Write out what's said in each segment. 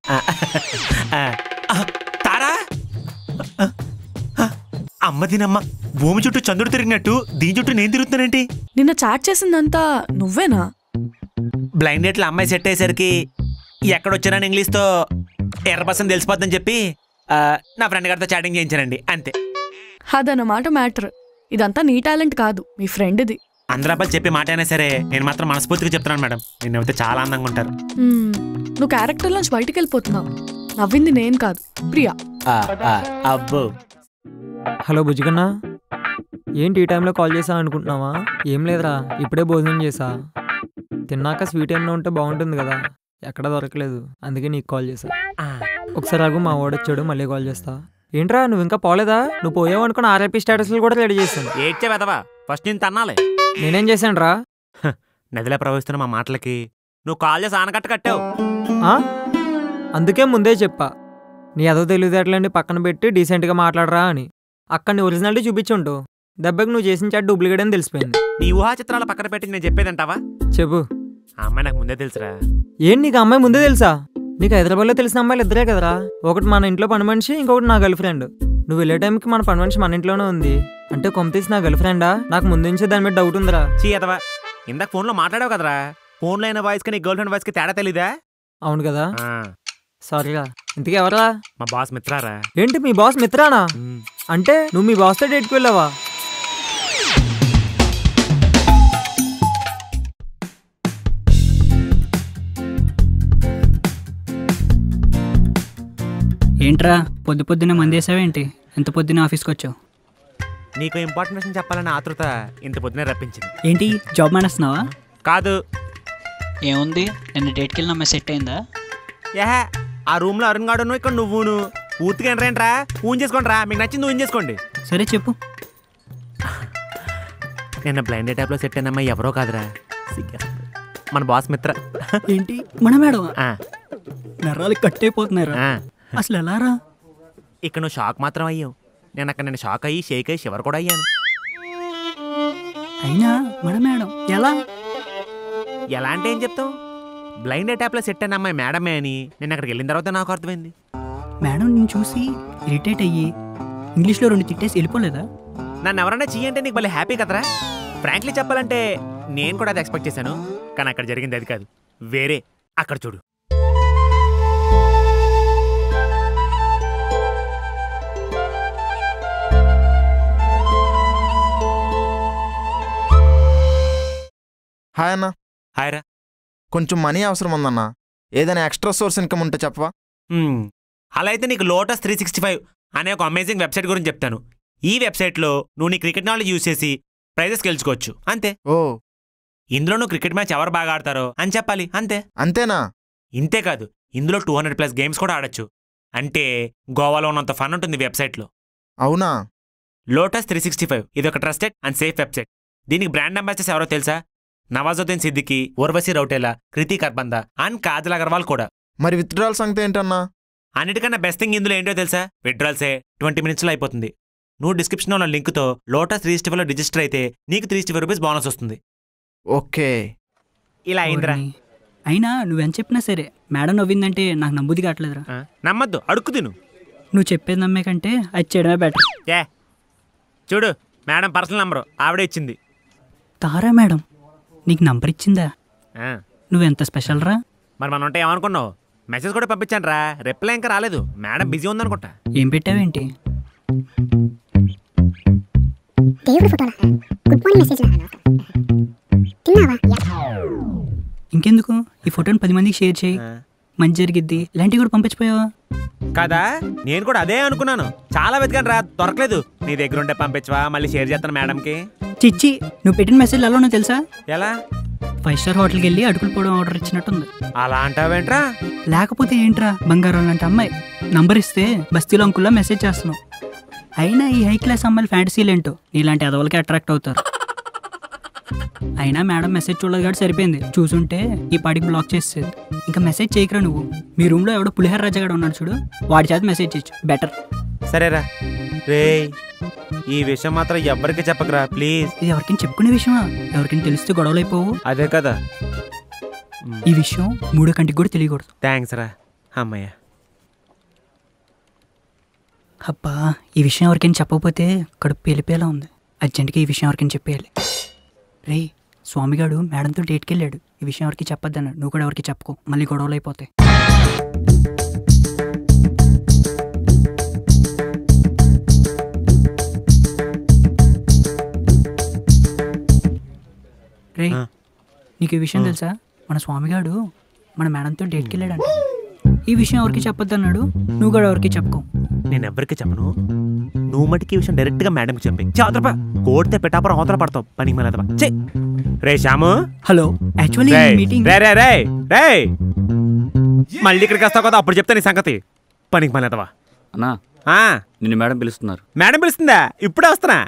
ఆ, ఆ, ఆ, తారా ఆ, ఆ, అమ్మ దీనమ్మ భూమి చుట్టూ చంద్రుడు తిరిగినట్టు దీని చుట్టూ నేను తిరుగుతున్నానేంటి నిన్న చాట్ చేసిందంతా నువ్వేనా బ్లైండ్ డేట్లో అమ్మాయి సెట్ అయ్యేసరికి ఎక్కడొచ్చానని ఇంగ్లీష్తో ఎర్ర పర్సన్ తెలిసిపోద్దని చెప్పి ఆ, నా ఫ్రెండ్ గారితో చాటింగ్ చేయించానండి అంతే అదన్నమాట మ్యాటర్ ఇదంతా నీ టాలెంట్ కాదు మీ ఫ్రెండ్ది అందరూ అబ్బాయి చెప్పే మాట అయినా సరే నేను మాత్రం మనస్ఫూర్తిగా చెప్తున్నాను మేడం నిన్నైతే చాలా అందంగా ఉంటారు హ్మ్, నువ్వు క్యారెక్టర్ నుంచి బయటికి వెళ్ళిపోతున్నావు నవ్వింది నేను కాదు ప్రియా ఆ, ఆ, అబ్బో హలో బుజ్జికన్నా ఏంటి ఈ టైంలో కాల్ చేసా అనుకుంటున్నావా ఏం లేదురా ఇప్పుడే భోజనం చేసా తిన్నాక స్వీట్ ఏమైనా ఉంటే బాగుంటుంది కదా ఎక్కడ దొరకలేదు అందుకే నీకు కాల్ చేసా ఆ, ఒకసారి ఆగు మా వాడొచ్చాడు మళ్ళీ కాల్ చేస్తా ఏంట్రా నువ్వు ఇంకా పోలేదా నువ్వు పోయావు అనుకున్న ఆర్ఐపీ స్టేటస్లు కూడా రెడీ చేశాను ఏడ్చే వెదవా ఫస్ట్ నేను తన్నాలి నేనేం చేశాను రా నదిలో ప్రవహిస్తున్న మా మాటలకి నువ్వు కాల్ చేసి ఆనకట్ట కట్టావు అందుకే ముందే చెప్పా నీ అదో తెలివితేటలండి పక్కన పెట్టి డీసెంట్గా మాట్లాడరా అని అక్కడ నీ ఒరిజినాలిటీ చూపించుంటూ దెబ్బకి నువ్వు చేసిన చాట్ డూప్లికేట్ అని తెలిసిపోయింది నీ ఊహా చిత్రాల పక్కన పెట్టి నేను చెప్పేదంటావా చెప్పు ఆ అమ్మాయి నాకు ముందే తెలుసురా ఏంటి నీకు ఆ అమ్మాయి ముందే తెలుసా నీకు హైదరాబాద్లో తెలిసిన అమ్మాయిలు ఇద్దరే కదరా ఒకటి మన ఇంట్లో పని మనిషి ఇంకొకటి నా గర్ల్ ఫ్రెండ్ నువ్వు వెళ్ళే టైంకి మన పని మనిషి మన ఇంట్లోనే ఉంది అంటే కొంపతీసి నా గర్ల్ ఫ్రెండా నాకు ముందు నుంచే దాని మీద డౌట్ ఉందిరా చీ అదవా ఇందాక ఫోన్లో మాట్లాడావు కదరా ఫోన్లో అయిన వాయిస్కి నీ గర్ల్ ఫ్రెండ్ వాయిస్కి తేడా తెలీదా అవును కదా ఆ, సారీరా ఇంతకీ ఎవరా మా బాస్ మిత్రారా ఏంటి మీ బాస్ మిత్రానా ఉమ్. అంటే నువ్వు మీ బాస్తో డేట్కి వెళ్ళావా ఏంట్రా పొద్దు పొద్దున్న మందేసావేంటి ఎంత పొద్దున్న ఆఫీస్కి వచ్చావు నీకు ఇంపార్టెంట్ విషయం చెప్పాలన్న ఆతృత ఇంత పొద్దునే రప్పించింది ఏంటి జాబ్ మానేస్తున్నావా కాదు ఏముంది నిన్న డేట్కి వెళ్ళిన అమ్మాయి సెట్ అయిందా ఏహే ఆ రూమ్లో అరుణ్ గాడు ఇక్కడ నువ్వును పూర్తిగా ఎంటరేంట్రా ఊన్ చేసుకోండి రా మీకు నచ్చింది ఊన్ చేసుకోండి సరే చెప్పు నిన్న బ్లైండ్ ట్యాప్లో సెట్ అయిన అమ్మాయి ఎవరో కాదురా సిగ్గేస్తుంది. మన బాస్ మిత్ర ఏంటి మన మేడం ఆ, నరాలు కట్ అయిపోతున్నారు ఆ. అసలు ఎలా రా ఇక్కడ నువ్వు షాక్ మాత్రం అయ్యావు నేను అక్కడ నేను షాక్ అయ్యి షేక్ అయ్యి షివర్ కూడా అయ్యాను అయినా మన మేడం ఎలా ఎలా అంటే ఏం చెప్తావు బ్లైండ్ ట్యాప్లో సెట్ అయిన అమ్మాయి మేడమే అని నేను అక్కడికి వెళ్ళిన తర్వాత నాకు అర్థమైంది మేడం నేను చూసి ఇరిటేట్ అయ్యి ఇంగ్లీష్లో రెండు తిట్టేసి వెళ్ళిపోలేదా నన్ను ఎవరన్నా చెయ్యంటే నీకు భలే హ్యాపీ కదరా ఫ్రాంక్లీ చెప్పాలంటే నేను కూడా అది ఎక్స్పెక్ట్ చేశాను కానీ అక్కడ జరిగింది అది కాదు వేరే అక్కడ చూడు హాయ్ అన్న హాయ్ రా కొంచెం మనీ అవసరం ఉందన్న ఏదైనా ఎక్స్ట్రా సోర్స్ ఇన్కమ్ ఉంటే చెప్పవా మ్మ్. అలా అయితే నీకు లోటస్ త్రీ సిక్స్టీ ఫైవ్ అనే ఒక అమేజింగ్ వెబ్సైట్ గురించి చెప్తాను ఈ వెబ్సైట్లో నువ్వు నీ క్రికెట్ నాలెడ్జ్ యూజ్ చేసి ప్రైజెస్ గెలుచుకోవచ్చు అంతే ఓ ఇందులో నువ్వు క్రికెట్ మ్యాచ్ ఎవరు బాగా ఆడతారో అని చెప్పాలి అంతే అంతేనా ఇంతే కాదు ఇందులో టూ హండ్రెడ్ ప్లస్ గేమ్స్ కూడా ఆడొచ్చు అంటే గోవాలో ఉన్నంత ఫన్ ఉంటుంది ఈ వెబ్సైట్లో అవునా లోటస్ త్రీ సిక్స్టీ ఫైవ్ ఇది ఒక ట్రస్టెడ్ అండ్ సేఫ్ వెబ్సైట్ దీనికి బ్రాండ్ అంబాసిడర్స్ ఎవరో తెలుసా నవాజుద్దీన్ సిద్దికి ఉర్వశి రౌటేలా కృతి కర్బంద అండ్ కాజల్ అగర్వాల్ కూడా మరి విత్డ్రాల్ సంగతి ఏంటన్నా అన్నిటికన్నా బెస్ట్ థింగ్ ఇందులో ఏంటో తెలుసా విడ్రాల్సే ట్వంటీ మినిట్స్లో అయిపోతుంది నువ్వు డిస్క్రిప్షన్లో ఉన్న లింక్తో లోటస్ త్రీ సిక్స్టీ రిజిస్టర్ అయితే నీకు త్రీ సిక్స్టీ రూపీస్ బోనస్ వస్తుంది ఓకే ఇలా అయిందిరా ఓర్ని. అయినా నువ్వెంత చెప్పినా సరే మేడం నవ్విందంటే నాకు నమ్ముది కావట్లేదురా ఆ, నమ్మద్దు అడుక్కు తిను నువ్వు చెప్పేది నమ్మే కంటే అది చేయడమే బెటర్ ఏ చూడు మేడం పర్సనల్ నంబరు ఆవిడే ఇచ్చింది తారా మేడం నీకు నంబర్ ఇచ్చిందా ఆ, నువ్వెంత స్పెషల్ రా మరి మనం ఉంటే ఏమనుకున్నావు మెసేజ్ కూడా పంపించాను రా రిప్లై ఇంకా రాలేదు మేడం బిజీ ఉందనుకుంటా ఏం పెట్టావేంటి దేవుడి ఫోటోలా గుడ్ మార్నింగ్ మెసేజ్ తిన్నావా ఇంకెందుకు ఈ ఫోటోని పది మందికి షేర్ చేయి ఆ. మంచి జరిగిద్ది ఇలాంటివి కూడా పంపించిపోయావా కదా నేను కూడా అదే అనుకున్నాను చాలా వెతికాను రా దొరకలేదు నీ దగ్గర ఉంటే పంపించవా మళ్ళీ షేర్ చేస్తాను మేడంకి చిచ్చి నువ్వు పెట్టిన మెసేజ్ ఎలా ఉన్నా తెలుసా ఎలా ఫైవ్ స్టార్ హోటల్కి వెళ్ళి అడుగులు పోవడం ఆర్డర్ ఇచ్చినట్టుంది అలా అంటావేంట్రా లేకపోతే ఏంట్రా బంగారం లాంటి అమ్మాయి నంబర్ ఇస్తే బస్తీలో అంకుల్లా మెసేజ్ చేస్తున్నావు అయినా ఈ హై క్లాస్ అమ్మాయిలు ఫ్యాంటసీలు ఏంటో నీలాంటి అదవులకి అట్రాక్ట్ అవుతారు అయినా మేడం మెసేజ్ చూడలేదు కాబట్టి సరిపోయింది చూసుంటే ఈ పాటికి బ్లాక్ చేసేది ఇంకా మెసేజ్ చేయకరా నువ్వు మీ రూమ్లో ఎవడో పులిహోర రాజాగాడు ఉన్నాడు చూడు వాడి చేత మెసేజ్ చేయొచ్చు బెటర్ సరేరా రే ఈ విషయం మాత్రం ఎవ్వరికి చెప్పకరా ప్లీజ్ ఇది ఎవరికైనా చెప్పుకునే విషయమా ఎవరికైనా తెలిస్తే గొడవలు అయిపోవు అదే కదా ఈ విషయం మూడో కంటికి కూడా తెలియకూడదు థ్యాంక్స్ రా అమ్మయ్య అబ్బా ఈ విషయం ఎవరికైనా చెప్పకపోతే కడుపు పేలిపేలా ఉంది అర్జెంటుగా ఈ విషయం ఎవరికైనా చెప్పేయాలి రే స్వామిగాడు మేడంతో డేట్కి వెళ్ళాడు ఈ విషయం ఎవరికి చెప్పొద్దన్నాడు నువ్వు కూడా ఎవరికి చెప్పుకో మళ్ళీ గొడవలు అయిపోతాయి రే ఆ. నీకు ఈ విషయం తెలుసా మన స్వామిగాడు మన మేడంతో డేట్కి వెళ్ళాడంట ఈ విషయం ఎవరికి చెప్పొద్దన్నాడు నువ్వు కూడా ఎవరికి చెప్పుకో నేను ఎవరికి చెప్పను నువ్వు మటుకి ఈ విషయం డైరెక్ట్ గా మేడంకి చెప్పి చాదరపా కోడితే పెట్టాపరం అవతల పడతావు పనికి మళ్ళీ చె రే శ్యాము హలో యాక్చువల్లీ రేయ్, మీటింగ్ రే రే రే రే మళ్ళీ ఇక్కడికి వస్తావు కదా అప్పుడు చెప్తా నీ సంగతి పనికి మళ్ళీ అన్నా నిన్ను మేడం పిలుస్తున్నారు మేడం పిలుస్తుందా ఇప్పుడే వస్తున్నా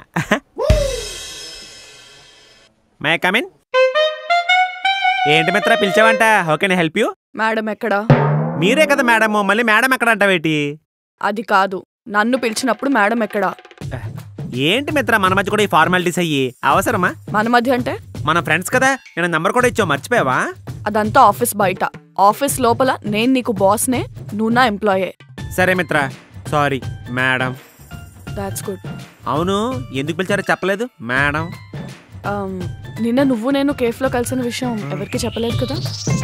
మే కమిన్ ఏంటి మిత్ర పిలిచావంట how can help you madam ఎక్కడా మీరే కదా మేడం మళ్ళీ మేడం ఎక్కడ అంటావేటి అది కాదు నన్ను పిలిచినప్పుడు మేడం ఎక్కడా ఏంటి మిత్ర మన మధ్య కూడా ఈ ఫార్మాలిటీస్ అయ్యి అవసరమా మన మధ్య అంటే మన ఫ్రెండ్స్ కదా నేను నంబర్ కూడా ఇచ్చావు మర్చిపోయావా అదంతా ఆఫీస్ బయట ఆఫీస్ లోపల నేను నీకు బాస్నే నువ్వు నా ఎంప్లాయే సరే మిత్ర సారీ మేడం దాట్స్ గుడ్ అవును ఎందుకు పిలిచారో చెప్పలేదు మేడం నిన్న నువ్వు నేను కేఫ్లో కలిసిన విషయం ఎవరికి చెప్పలేదు కదా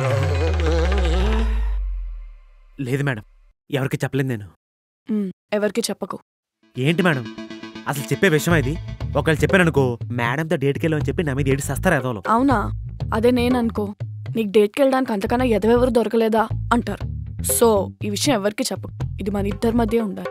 లేదు మేడం ఎవరికి చెప్పలేదు నేను మ్, ఎవరికి చెప్పకు ఏంటి మేడం అసలు చెప్పే విషయం ఇది ఒకవేళ చెప్పాననుకో మేడంతో డేట్కి వెళ్ళమని చెప్పి నా మీద ఏడు సస్తారు ఎదవలో అవునా అదే నేను అనుకో నీకు డేట్కి వెళ్ళడానికి అంతకన్నా ఎదవెవరు దొరకలేదా అంటారు సో ఈ విషయం ఎవరికి చెప్పకు ఇది మన ఇద్దరి మధ్య ఉండాలి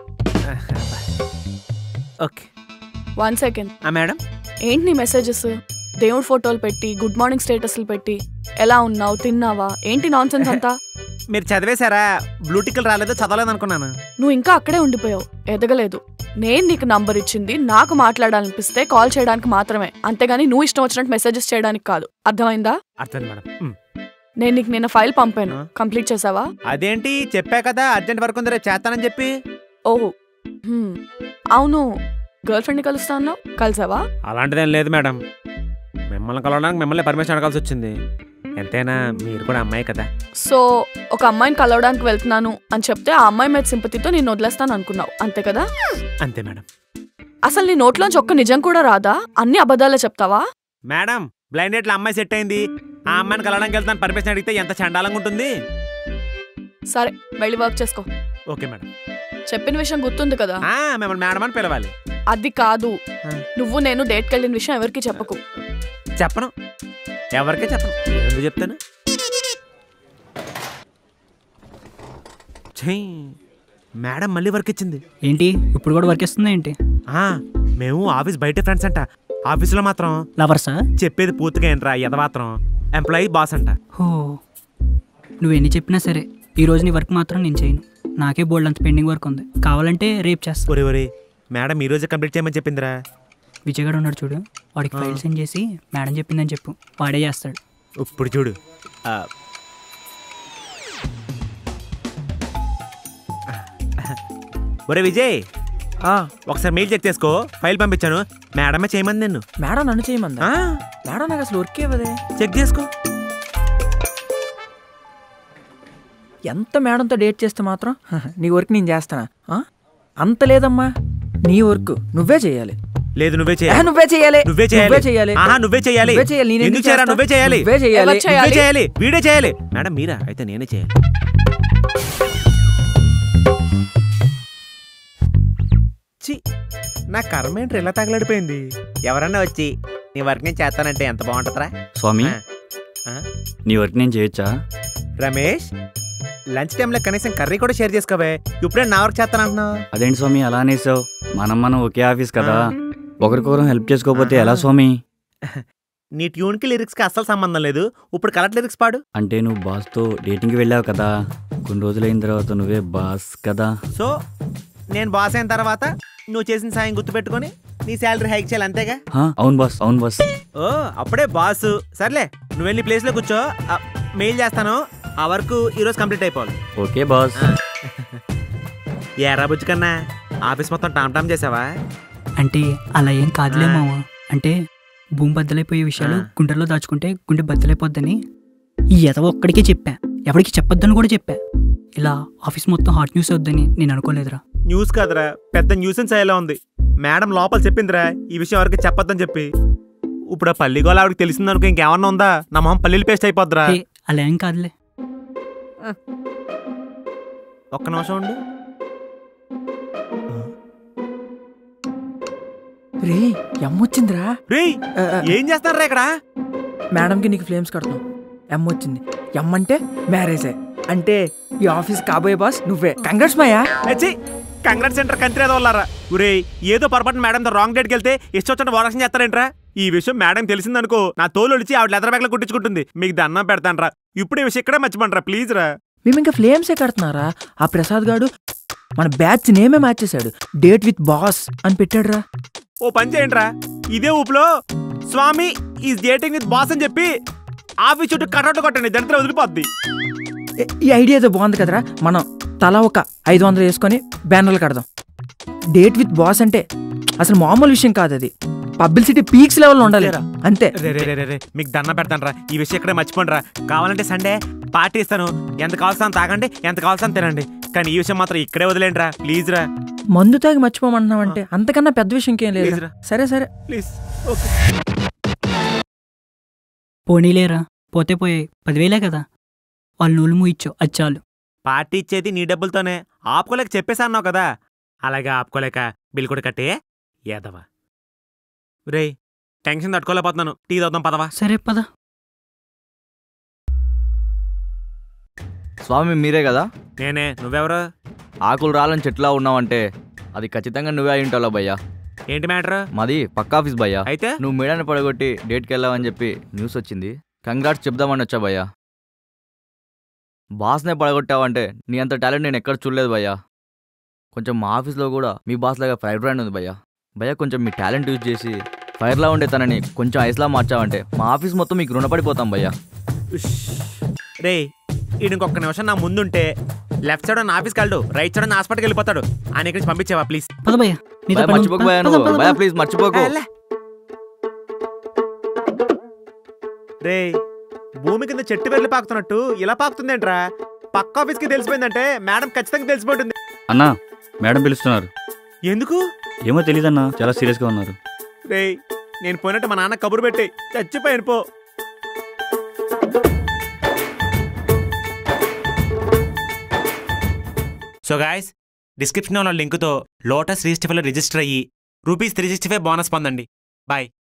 ఓకే వన్ సెకండ్ ఆ మేడం ఏంటి నీ మెసేజెస్ దేవుడి ఫోటోలు పెట్టి గుడ్ మార్నింగ్ స్టేటస్లు పెట్టి ఎలా ఉన్నావు తిన్నావా ఏంటి నాన్ సెన్స్ అంతా మీరు చదివేశారా బ్లూటికల్ రాలేదు చదవలేదు అనుకున్నాను నువ్వు ఇంకా అక్కడే ఉండిపోయావు ఎదగలేదు నేను నీకు నంబర్ ఇచ్చింది నాకు మాట్లాడాలనిపిస్తే కాల్ చేయడానికి మాత్రమే అంతేగాని నువ్వు ఇష్టం వచ్చినట్టు మెసేజెస్ చేయడానికి కాదు అర్థమైందా అర్థమైంది మేడం మ్. నేను నీకు నిన్న ఫైల్ పంపాను ఆ. కంప్లీట్ చేసావా అదేంటి చెప్పా కదా అర్జెంట్ వర్క్ ఉంది రేపు చేస్తానని చెప్పి ఓహో హ్మ్. అవును గర్ల్ ఫ్రెండ్ని కలుస్తా అన్నావు కలిసావా అలాంటిదేం లేదు మేడం మిమ్మల్ని కలవడానికి మిమ్మల్ని పర్మిషన్ అడగాల్సి వచ్చింది ఎంతైనా మీరు కూడా అమ్మాయి కదా సో ఒక అమ్మాయిని కలవడానికి వెళ్తున్నాను అని చెప్తే ఆ అమ్మాయి మీద సింపతితో నేను వదిలేస్తాను అనుకున్నావు అంతే కదా అంతే మేడం అసలు నీ నోట్లోంచి ఒక్క నిజం కూడా రాదా అన్ని అబద్ధాలే చెప్తావా మేడం బ్లైండ్ డేట్లో అమ్మాయి సెట్ అయింది ఆ అమ్మాయిని కలవడానికి వెళ్తాను పర్మిషన్ అడిగితే ఎంత చండాలంగా ఉంటుంది సరే వెళ్ళి వర్క్ చేసుకో ఓకే మేడం చెప్పిన విషయం గుర్తుంది కదా ఆ, మిమ్మల్ని మేడం అని పిలవాలి అది కాదు ఆ. నువ్వు నేను డేట్కి వెళ్ళిన విషయం ఎవరికి చెప్పకు చెప్పను ఎవరికే చెప్పను ఎందుకు చెప్తాను ఛీ, మేడం మళ్ళీ వర్క్ ఇచ్చింది ఏంటి ఇప్పుడు కూడా వర్క్ ఇస్తుందా ఏంటి ఆ, మేము ఆఫీస్ బయట ఫ్రెండ్స్ అంట ఆఫీసులో మాత్రం లవర్సా చెప్పేది పూర్తిగా ఏంట్రా ఎదమాత్రం ఎంప్లాయీ బాస్ అంట హో నువ్వు ఎన్ని చెప్పినా సరే ఈ రోజు నీ వర్క్ మాత్రం నేను చేయను నాకే బోల్డ్ అంత పెండింగ్ వర్క్ ఉంది కావాలంటే రేపు చేస్తా ఒరే ఒరే మేడం ఈ రోజే కంప్లీట్ చేయమని చెప్పిందిరా విజయగాడు ఉన్నాడు చూడు వాడికి ఆ. ఫైల్ సెండ్ చేసి మేడం చెప్పిందని చెప్పు వాడే చేస్తాడు ఇప్పుడు చూడు ఆ. ఒరే విజయ్ ఆ, ఒకసారి మెయిల్ చెక్ చేసుకో ఫైల్ పంపించాను మేడమే చేయమంది నిన్ను మేడం నన్ను చేయమందా ఆ, మేడం నాకు అసలు వర్క్ ఇవ్వదే చెక్ చేసుకో ఎంత మేడంతో డేట్ చేస్తే మాత్రం హహ, నీ వర్క్ నేను చేస్తానా ఆ? అంత లేదమ్మా నీ వర్క్ నువ్వే చేయాలి లేదు నువ్వే ఆహా, చేయాలి నువ్వే చేయాలి నువ్వే చేయాలి నువ్వే చేయాలి ఆహా నువ్వే చేయాలి నువ్వే చేయాలి నేను ఎందుకు చేయరా చేస్తా? నువ్వే చేయాలి నువ్వే చేయాలి ఎవరు చేయాలి? నువ్వే చేయాలి వీడే చేయాలి మేడం మీరా అయితే నేనే చేయాలి ఛీ, నా కర్మ ఏంటి ఇలా తగలడిపోయింది ఎవరన్నా వచ్చి నీ వర్క్ నేను చేస్తానంటే ఎంత బాగుంటుందిరా స్వామి ఆ. ఆ? నీ వర్క్ నేను చేయొచ్చా రమేష్ లంచ్ టైంలో కనీసం కర్రీ కూడా షేర్ చేసుకోవే ఇప్పుడే నా వర్క్ చేస్తానంటున్నావు అదేంటి స్వామి అలా అనేసావు మనం మనం ఒకే ఆఫీస్ కదా ఒకరికొకరం హెల్ప్ చేసుకోకపోతే ఎలా స్వామి నీ ట్యూన్కి లిరిక్స్కి అస్సలు సంబంధం లేదు ఇప్పుడు కరెక్ట్ లిరిక్స్ పాడు అంటే నువ్వు బాస్తో డేటింగ్కి వెళ్ళావు కదా కొన్ని రోజులైన తర్వాత నువ్వే బాస్ కదా సో నేను బాస్ అయిన తర్వాత నువ్వు చేసిన సాయం గుర్తుపెట్టుకొని నీ శాలరీ హైక్ చేయాలి అంతేగా హా, అవును బాస్ అవును బాస్ ఓ అప్పుడే బాస్ సర్లే నువ్వు వెళ్ళి ప్లేస్లో కూర్చో ఆ, మెయిల్ చేస్తాను ఆ వర్క్ ఈరోజు కంప్లీట్ అయిపోవాలి ఓకే బాస్ ఏరా బుజ్జి కన్నా ఆఫీస్ మొత్తం టామ్ టామ్ చేసావా అంటే అలా ఏం కాదులే ఆ. మామ అంటే భూమి బద్దలైపోయే విషయాలు ఆ. గుండెల్లో దాచుకుంటే గుండె బద్దలైపోద్దని ఈ ఎదవ ఒక్కడికే చెప్పా ఎవరికి చెప్పొద్దని కూడా చెప్పా ఇలా ఆఫీస్ మొత్తం హాట్ న్యూస్ వద్దని నేను అనుకోలేదురా న్యూస్ కాదురా పెద్ద న్యూసెన్స్ అయ్యేలా ఉంది మేడం లోపల చెప్పిందిరా ఈ విషయం ఎవరికి చెప్పొద్దని చెప్పి ఇప్పుడు ఆ పల్లి గోళ ఆవిడకి తెలిసిందనుకో ఇంకేమన్నా ఉందా నా మొహం పల్లీలు పేస్ట్ అయిపోద్దిరా ఏ, అలా ఏం కాదులే ఒక్క నిమిషం ఉండు రే ఎమ్మొచ్చిందిరా రేయ్ ఆ, ఆ, ఏం చేస్తారా ఇక్కడ మేడంకి నీకు ఫ్లేమ్స్ కడతాం ఎమ్ వచ్చింది ఎమ్ అంటే మ్యారేజే అంటే ఈ ఆఫీస్ కాబోయే బాస్ నువ్వే కంగ్రాట్స్ మాయా వచ్చి కంగ్రాట్ సెంటర్ కంత్రి ఏదో వాళ్ళారా ఒరే ఏదో పొరపాటు మేడంతో రాంగ్ డేట్కి వెళ్తే ఇష్టం వచ్చిన వారక్షణ చేస్తారేంట్రా ఈ విషయం మేడం తెలిసిందనుకో నా తోలు ఒలిచి ఆవిడ లెదర్ బ్యాగ్లో కుట్టించుకుంటుంది మీకు దండం పెడతానరా ఇప్పుడు ఈ విషయం ఇక్కడే మర్చిపోండిరా ప్లీజ్ రా మేము ఇంకా ఫ్లేమ్సే కడుతున్నారా ఆ ప్రసాద్ గాడు మన బ్యాచ్ నేమే మార్చేశాడు డేట్ విత్ బాస్ అని పెట్టాడురా ఓ పని చేయండిరా ఇదే ఊపులో స్వామి ఈ డేటింగ్ విత్ బాస్ అని చెప్పి ఆఫీస్ చుట్టూ కటౌట్ కొట్టండి దరిద్రం వదిలిపోద్ది ఏ- ఈ ఐడియా ఏదో బాగుంది కదరా మనం తలా ఒక ఐదు వందలు వేసుకొని బ్యానర్లు కడదాం డేట్ విత్ బాస్ అంటే అసలు మామూలు విషయం కాదు అది పబ్లిసిటీ పీక్స్ లెవెల్లో ఉండాలి అంతేరా? అంతే రే రే రే రే రే మీకు దండం పెడతానరా ఈ విషయం ఇక్కడే మర్చిపోండిరా కావాలంటే సండే పార్టీ ఇస్తాను ఎంత కావాల్సిన తాగండి ఎంత కావాల్సిన తినండి కానీ ఈ విషయం మాత్రం ఇక్కడే వదిలేండిరా ప్లీజ్ రా మందు తాగి మర్చిపోమంటున్నావంటే అంతకన్నా పెద్ద విషయం ఇంకేం లేదు ప్లీజ్ రా. సరే సరే ప్లీజ్ ఓకే పోనీలేరా పోతే పోయాయి పదివేలే కదా వాళ్ళు నూలు మూయిచ్చో అది చాలు పార్టీ ఇచ్చేది నీ డబ్బులతోనే ఆపుకోలేక చెప్పేసా అన్నావు కదా అలాగే ఆపుకోలేక బిల్ కూడా కట్టే ఏదవా రేయ్ టెన్షన్ తట్టుకోలేకపోతున్నాను టీ తోద్దాం పదవా సరే పద స్వామి మీరే కదా నేనే నువ్వెవరు ఆకులు రాలని చెట్లా ఉన్నావంటే అది ఖచ్చితంగా నువ్వే అయి ఉంటావు భయ్యా ఏంటి మ్యాటర్ మాది పక్క ఆఫీస్ భయ్యా అయితే నువ్వు మేడాన్ని పడగొట్టి డేట్కి వెళ్ళావని చెప్పి న్యూస్ వచ్చింది కంగ్రాట్స్ చెప్దామని వచ్చా భయ్యా బాస్నే పడగొట్టావంటే నీ అంత టాలెంట్ నేను ఎక్కడ చూడలేదు భయ్యా కొంచెం మా ఆఫీస్లో కూడా మీ బాస్ లాగా ఫైర్ బ్రాండ్ ఉంది భయ్యా భయ్యా కొంచెం మీ టాలెంట్ యూజ్ చేసి ఫైర్లా ఉండే తనని కొంచెం ఐస్లా మార్చావంటే మా ఆఫీస్ మొత్తం మీకు రుణపడిపోతాం భయ్యా రేయ్ ఈడు ఇంకొక నిమిషం నా ముందుంటే లెఫ్ట్ సైడ్ నా ఆఫీస్కి వెళ్తాడు రైట్ సైడ్ నా హాస్పిటల్కి వెళ్ళిపోతాడు ఆయన ఇక్కడి నుంచి పంపించేవా ప్లీజ్ పద భయ్య నీతో భయ్యా పని ఉంది. మర్చిపోకు భయ్యా పద, నువ్వు పద, పద. భయ్యా ప్లీజ్ మర్చిపోకు రే భూమి కింద చెట్టు వెళ్ళి పాకుతున్నట్టు ఇలా పాకుతుందేంట్రా పక్క ఆఫీస్కి తెలిసిపోయిందంటే మేడం ఖచ్చితంగా తెలిసిపోతుంది అన్నా మేడం పిలుస్తున్నారు ఎందుకు ఏమో తెలియదన్నా చాలా సీరియస్గా ఉన్నారు రేయ్ నేను పోయినట్టు మా నాన్న కబురు పెట్టి చచ్చిపోయాను పో సో గాయస్ డిస్క్రిప్షన్లో లింక్తో లోటస్ రిజిస్టర్ రిజిస్టర్ అయ్యి rupees three sixty five bonus పొందండి బాయ్